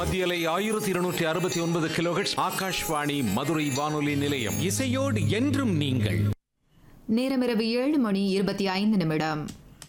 மத்தியலை ஆயிரத்தி இருநூற்றி அறுபத்தி ஒன்பது கிலோஹெட்ஸ் ஆகாஷ்வாணி மதுரை வானொலி நிலையம் இசையோடு என்றும் நீங்கள் நேரம் இரவு ஏழு மணி இருபத்தி ஐந்து நிமிடம்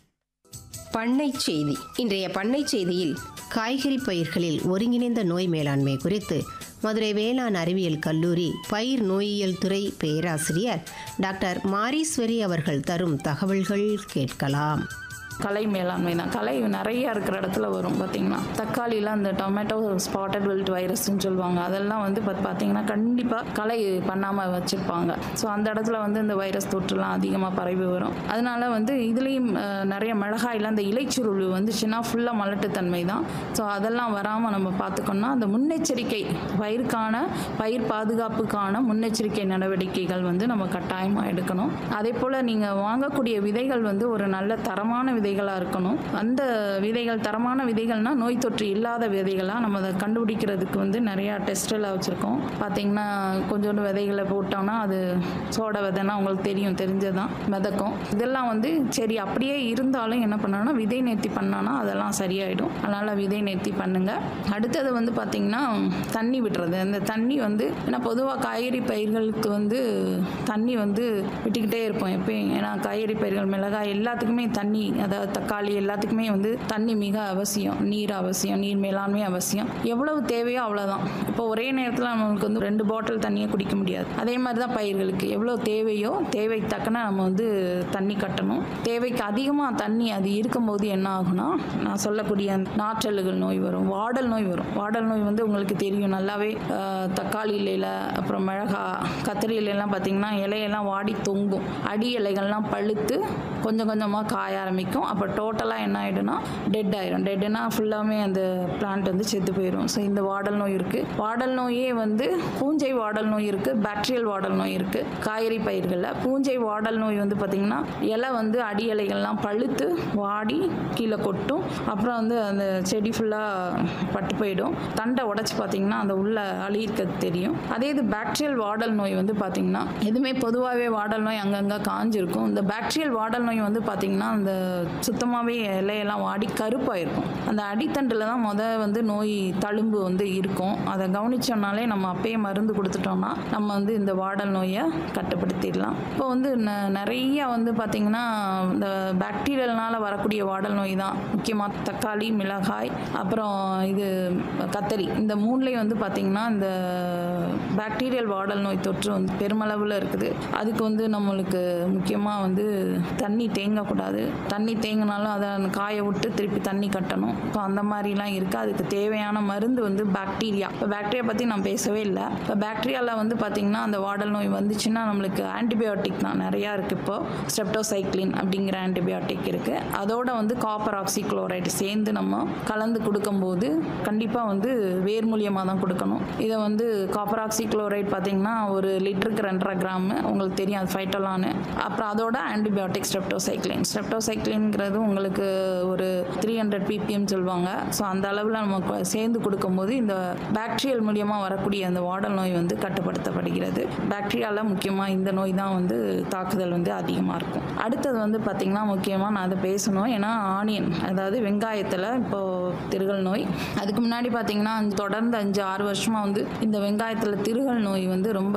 பண்ணை செய்தி இன்றைய பண்ணை செய்தியில் காய்கறி பயிர்களில் ஒருங்கிணைந்த நோய் மேலாண்மை குறித்து மதுரை வேளாண் அறிவியல் கல்லூரி பயிர் நோயியல் துறை பேராசிரியர் டாக்டர் மாரீஸ்வரி அவர்கள் தரும் தகவல்கள் கேட்கலாம் கலை மேலாண்மை தான் கலை நிறைய இருக்கிற இடத்துல வரும் பார்த்தீங்கன்னா தக்காளியில் அந்த டொமேட்டோ ஸ்பாட்டட் வில்ட் வைரஸ்ன்னு சொல்லுவாங்க அதெல்லாம் வந்து பார்த்து பார்த்தீங்கன்னா கண்டிப்பாக கலை பண்ணாமல் வச்சுருப்பாங்க ஸோ அந்த இடத்துல வந்து இந்த வைரஸ் தொற்றுலாம் அதிகமாக பரவி வரும் அதனால வந்து இதுலேயும் அஹ், நிறைய மிளகாயில் அந்த இலைச்சுருள் வந்துச்சுன்னா ஃபுல்லாக மலட்டுத்தன்மை தான் ஸோ அதெல்லாம் வராமல் நம்ம பார்த்துக்கணும்னா அந்த முன்னெச்சரிக்கை பயிருக்கான பயிர் பாதுகாப்புக்கான முன்னெச்சரிக்கை நடவடிக்கைகள் வந்து நம்ம கட்டாயமாக எடுக்கணும் அதே போல் நீங்கள் வாங்கக்கூடிய விதைகள் வந்து ஒரு நல்ல தரமான விதைகளாக இருக்கணும் அந்த விதைகள் தரமான விதைகள்னா நோய் தொற்று இல்லாத விதைகளாக நம்ம அதை கண்டுபிடிக்கிறதுக்கு வந்து நிறையா டெஸ்ட் எல்லாம் வச்சுருக்கோம் பார்த்தீங்கன்னா கொஞ்சோண்டு விதைகளை போட்டோம்னா அது சோடா விதைன்னா உங்களுக்கு தெரியும் தெரிஞ்சதான் மிதக்கும் இதெல்லாம் வந்து சரி அப்படியே இருந்தாலும் என்ன பண்ணணும்னா விதை நேர்த்தி பண்ணோன்னா அதெல்லாம் சரியாயிடும் அதனால் விதை நேர்த்தி பண்ணுங்கள் அடுத்தது வந்து பார்த்திங்கன்னா தண்ணி விடுறது அந்த தண்ணி வந்து ஏன்னா பொதுவாக காய்கறி பயிர்களுக்கு வந்து தண்ணி வந்து விட்டுக்கிட்டே இருப்போம் எப்பயும் ஏன்னா காய்கறி பயிர்கள் மிளகாய் எல்லாத்துக்குமே தண்ணி அதாவது தக்காளி எல்லாத்துக்குமே வந்து தண்ணி மிக அவசியம் நீர் அவசியம் நீர் மேலாண்மை அவசியம் எவ்வளவு தேவையோ அவ்வளோதான் இப்போ ஒரே நேரத்தில் நம்மளுக்கு வந்து ரெண்டு பாட்டில் தண்ணியை குடிக்க முடியாது அதே மாதிரி தான் பயிர்களுக்கு எவ்வளோ தேவையோ தேவைக்கு தக்கன நம்ம வந்து தண்ணி கட்டணும் தேவைக்கு அதிகமாக தண்ணி அது இருக்கும்போது என்ன ஆகும்னா நான் சொல்லக்கூடிய அந்த நாற்றலுகள் நோய் வரும் வாடல் நோய் வரும் வாடல் நோய் வந்து உங்களுக்கு தெரியும் நல்லாவே ஆஹ், தக்காளி இலையில அப்புறம் மிளகா கத்திரி இலையெல்லாம் பார்த்தீங்கன்னா இலையெல்லாம் வாடி தொங்கும் அடி இலைகள்லாம் பழுத்து கொஞ்சம் கொஞ்சமாக காய ஆரம்பிக்கும் அப்போ டோட்டலாக என்ன ஆகிடும்னா டெட் ஆயிடும் டெட்னா ஃபுல்லாமே அந்த பிளான்ட் வந்து செத்து போயிடும் ஸோ இந்த வாடல் நோய் இருக்குது வாடல் நோயே வந்து பூஞ்சை வாடல் நோய் இருக்குது பாக்டீரியல் வாடல் நோய் இருக்குது காய்கறி பயிர்களில் பூஞ்சை வாடல் நோய் வந்து பார்த்திங்கன்னா இலை வந்து அடி இலைகள்லாம் பழுத்து வாடி கீழே கொட்டும் அப்புறம் வந்து அந்த செடி ஃபுல்லாக பட்டு போயிடும் தண்டை உடச்சி பார்த்தீங்கன்னா அந்த உள்ள அழி இருக்கிறது தெரியும் அதே இது பாக்டீரியல் வாடல் நோய் வந்து பார்த்திங்கன்னா எதுவுமே பொதுவாகவே வாடல் நோய் அங்கங்கே காஞ்சிருக்கும் இந்த பாக்டீரியல் வாடல் நோய் வந்து பார்த்திங்கன்னா அந்த சுத்தமாகவே இலையெல்லாம் வாடி கருப்பாயிருக்கும் அந்த அடித்தண்டில் தான் முத வந்து நோய் தழும்பு வந்து இருக்கும் அதை கவனிச்சோம்னாலே நம்ம அப்பயே மருந்து கொடுத்துட்டோம்னா நம்ம வந்து இந்த வாடல் நோயை கட்டுப்படுத்திடலாம் இப்போ வந்து ந- நிறைய வந்து பார்த்திங்கன்னா இந்த பாக்டீரியல்னால வரக்கூடிய வாடல் நோய் தான் முக்கியமாக தக்காளி மிளகாய் அப்புறம் இது கத்தரி இந்த மூணுலேயும் வந்து பார்த்திங்கன்னா இந்த பாக்டீரியல் வாடல் நோய் தொற்று வந்து பெருமளவில் இருக்குது அதுக்கு வந்து நம்மளுக்கு முக்கியமாக வந்து தண்ணி தேங்கக்கூடாது தண்ணி தேங்கினாலும் அதை காய விட்டு திருப்பி தண்ணி கட்டணும் இப்போ அந்த மாதிரிலாம் இருக்குது அதுக்கு தேவையான மருந்து வந்து பாக்டீரியா இப்போ பாக்டீரியா பற்றி நான் பேசவே இல்லை இப்போ பாக்டீரியாவில் வந்து பார்த்திங்கன்னா அந்த வாடல் நோய் வந்துச்சுன்னா நம்மளுக்கு ஆன்டிபயோட்டிக் தான் நிறையா இருக்குது இப்போ ஸ்ட்ரெப்டோசைக்ளின் அப்படிங்கிற ஆன்டிபயோட்டிக் இருக்குது அதோட வந்து காப்பர் ஆக்சி குளோரைடு சேர்ந்து நம்ம கலந்து கொடுக்கும்போது கண்டிப்பாக வந்து வேர் மூலியமாக தான் கொடுக்கணும் இதை வந்து காப்பர் ஆக்சி குளோரைட் பார்த்தீங்கன்னா ஒரு லிட்டருக்கு ரெண்டரை கிராம் உங்களுக்கு தெரியும் அது ஃபைட்டோலான்னு அப்புறம் அதோட ஆன்டிபயோட்டிக் ஸ்ட்ரெப்டோசைக்ளின் ஸ்ட்ரெப்டோசைக்ளின்ங்கிறது உங்களுக்கு ஒரு த்ரீ ஹண்ட்ரட் பிபிஎம் சொல்லுவாங்க ஸோ அந்த அளவில் நம்ம கொ- சேர்ந்து கொடுக்கும்போது இந்த பாக்டீரியல் மூலியமாக வரக்கூடிய அந்த வாடல் நோய் வந்து கட்டுப்படுத்தப்படுகிறது பாக்டீரியாவில் முக்கியமாக இந்த நோய் தான் வந்து தாக்குதல் வந்து அதிகமாக இருக்கும் அடுத்தது வந்து பார்த்திங்கன்னா முக்கியமாக நான் அதை பேசணும் ஏன்னா ஆனியன் அதாவது வெங்காயத்தில் இப்போது திருகல் நோய் அதுக்கு முன்னாடி பார்த்தீங்கன்னா அஞ்சு- தொடர்ந்து அஞ்சு ஆறு வருஷமாக வந்து இந்த வெங்காயத்தில் திருகல் நோய் வந்து ரொம்ப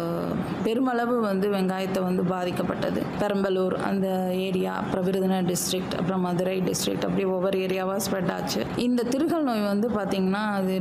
பெருமளவு வந்து வெங்காயத்தை வந்து பாதிக்கப்பட்டது பெரம்பலூர் அந்த ஏரியா அப்புறம் விருதுநகர் டிஸ்ட்ரிக்ட் அப்புறம் மதுரை டிஸ்ட்ரிக்ட் அப்படி ஒவ்வொரு ஏரியாவாக ஸ்ப்ரெட் ஆச்சு இந்த திருகல் நோய் வந்து பார்த்திங்கன்னா அது